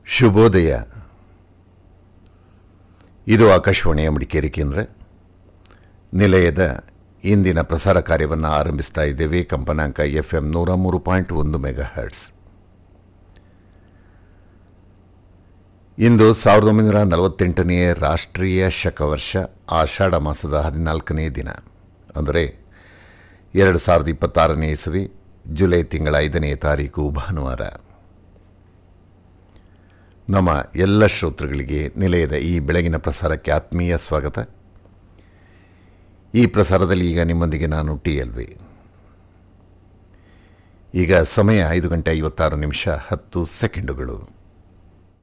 ಶುಭೋದಯ ಇದು ಆಕಾಶವಾಣಿಯ ಮಡಿಕೇರಿ ಕೇಂದ್ರ ನಿಲಯದ ಇಂದಿನ ಪ್ರಸಾರ ಕಾರ್ಯವನ್ನು ಆರಂಭಿಸ್ತಾ ಇದ್ದೇವೆ ಕಂಪನಾಂಕ ಎಫ್ ಎಂ ನೂರ ಮೂರು ಪಾಯಿಂಟ್ ಒಂದು ಮೆಗಾ ಹರ್ಟ್ಸ್ ಇಂದು ಸಾವಿರದ ಒಂಬೈನೂರ ನಲವತ್ತೆಂಟನೇ ರಾಷ್ಟ್ರೀಯ ಶಕವರ್ಷ ಆಷಾಢ ಮಾಸದ ಹದಿನಾಲ್ಕನೇ ದಿನ ಅಂದರೆ ಎರಡು ಸಾವಿರದ ಇಪ್ಪತ್ತಾರನೇ ಇಸವಿ ಜುಲೈ ತಿಂಗಳ ಐದನೇ ತಾರೀಕು ಭಾನುವಾರ ನಮ್ಮ ಎಲ್ಲ ಶ್ರೋತೃಗಳಿಗೆ ನಿಲಯದ ಈ ಬೆಳಗಿನ ಪ್ರಸಾರಕ್ಕೆ ಆತ್ಮೀಯ ಸ್ವಾಗತ ಈ ಪ್ರಸಾರದಲ್ಲಿ ಈಗ ನಿಮ್ಮೊಂದಿಗೆ ನಾನು ಟಿ ಎಲ್ ವಿ ಈಗ ಸಮಯ ಐದು ಗಂಟೆ ಐವತ್ತಾರು ನಿಮಿಷ ಹತ್ತು ಸೆಕೆಂಡುಗಳು